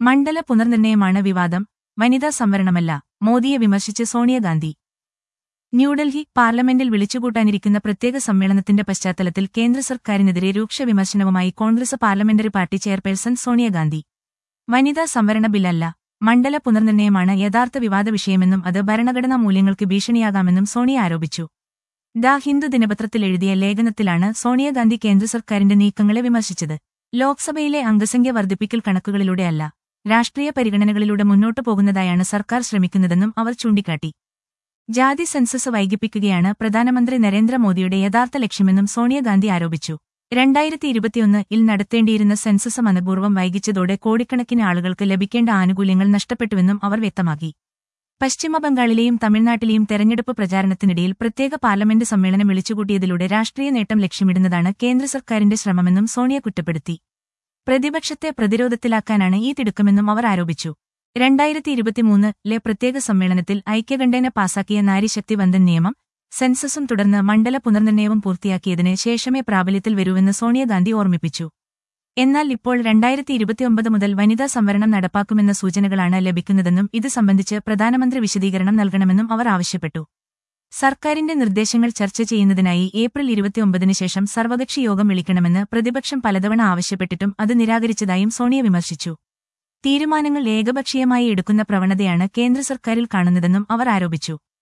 മണ്ഡല പുനർനിർണയമാണ് വിവാദം വനിതാ സംവരണമല്ല മോദിയെ വിമർശിച്ച് സോണിയാഗാന്ധി ന്യൂഡൽഹി പാർലമെന്റിൽ വിളിച്ചുകൂട്ടാനിരിക്കുന്ന പ്രത്യേക സമ്മേളനത്തിന്റെ പശ്ചാത്തലത്തിൽ കേന്ദ്ര സർക്കാരിനെതിരെ രൂക്ഷ വിമർശനവുമായി Congress parliamentary party chairperson Sonia Gandhi വനിതാ സംവരണ ബില്ലല്ല മണ്ഡല പുനർനിർണയമാണ് യഥാർത്ഥ വിവാദ വിഷയമെന്നും അത് ഭരണഘടനാ മൂല്യങ്ങൾക്ക് ഭീഷണിയാകാമെന്നും സോണിയ ആരോപിച്ചു ദ ഹിന്ദു ദിനപത്രത്തിൽ എഴുതിയ ലേഖനത്തിലാണ് സോണിയാഗാന്ധി കേന്ദ്ര സർക്കാരിന്റെ നീക്കങ്ങളെ വിമർശിച്ചത് ലോക്സഭയിലെ അംഗസംഖ്യ വർദ്ധിപ്പിക്കൽ കണക്കുകളിലൂടെയല്ല രാഷ്ട്രീയ പരിഗണനകളിലൂടെ മുന്നോട്ടു പോകുന്നതായാണ് സർക്കാർ ശ്രമിക്കുന്നതെന്നും അവർ ചൂണ്ടിക്കാട്ടി ജാതി സെൻസസ് വൈകിപ്പിക്കുകയാണ് പ്രധാനമന്ത്രി നരേന്ദ്രമോദിയുടെ യഥാർത്ഥ ലക്ഷ്യമെന്നും സോണിയാഗാന്ധി ആരോപിച്ചു രണ്ടായിരത്തി ഇരുപത്തിയൊന്ന് ഇൽ നടത്തേണ്ടിയിരുന്ന സെൻസസ് മനപൂർവ്വം വൈകിച്ചതോടെ കോടിക്കണക്കിന് ആളുകൾക്ക് ലഭിക്കേണ്ട ആനുകൂല്യങ്ങൾ നഷ്ടപ്പെട്ടുവെന്നും അവർ വ്യക്തമാക്കി പശ്ചിമബംഗാളിലെയും തമിഴ്നാട്ടിലെയും തെരഞ്ഞെടുപ്പ് പ്രചാരണത്തിനിടയിൽ പ്രത്യേക പാർലമെന്റ് സമ്മേളനം വിളിച്ചുകൂട്ടിയതിലൂടെ രാഷ്ട്രീയ നേട്ടം ലക്ഷ്യമിടുന്നതാണ് കേന്ദ്ര സർക്കാരിന്റെ ശ്രമമെന്നും സോണിയ കുറ്റപ്പെടുത്തി പ്രതിപക്ഷത്തെ പ്രതിരോധത്തിലാക്കാനാണ് ഈ തിടുക്കമെന്നും അവർ ആരോപിച്ചു രണ്ടായിരത്തി ഇരുപത്തിമൂന്നിലെ പ്രത്യേക സമ്മേളനത്തിൽ ഐക്യകണ്ഠേന പാസാക്കിയ നാരിശക്തി വന്ദൻ നിയമം സെൻസസും തുടർന്ന് മണ്ഡല പുനർനിർണയവും പൂർത്തിയാക്കിയതിന് ശേഷമേ പ്രാബല്യത്തിൽ വരൂവെന്ന് സോണിയാഗാന്ധി ഓർമ്മിപ്പിച്ചു എന്നാൽ ഇപ്പോൾ രണ്ടായിരത്തി ഇരുപത്തിയൊമ്പത് മുതൽ വനിതാ സംവരണം നടപ്പാക്കുമെന്ന സൂചനകളാണ് ലഭിക്കുന്നതെന്നും ഇത് സംബന്ധിച്ച് പ്രധാനമന്ത്രി വിശദീകരണം നൽകണമെന്നും അവർ ആവശ്യപ്പെട്ടു സർക്കാരിന്റെ നിർദ്ദേശങ്ങൾ ചർച്ച ചെയ്യുന്നതിനായി ഏപ്രിൽ ഇരുപത്തിയൊമ്പതിന് ശേഷം സർവകക്ഷി യോഗം വിളിക്കണമെന്ന് പ്രതിപക്ഷം പലതവണ ആവശ്യപ്പെട്ടിട്ടും അത് നിരാകരിച്ചതായും സോണിയ വിമർശിച്ചു തീരുമാനങ്ങൾ ഏകപക്ഷീയമായി എടുക്കുന്ന പ്രവണതയാണ് കേന്ദ്ര സർക്കാരിൽ കാണുന്നതെന്നും അവർ ആരോപിച്ചു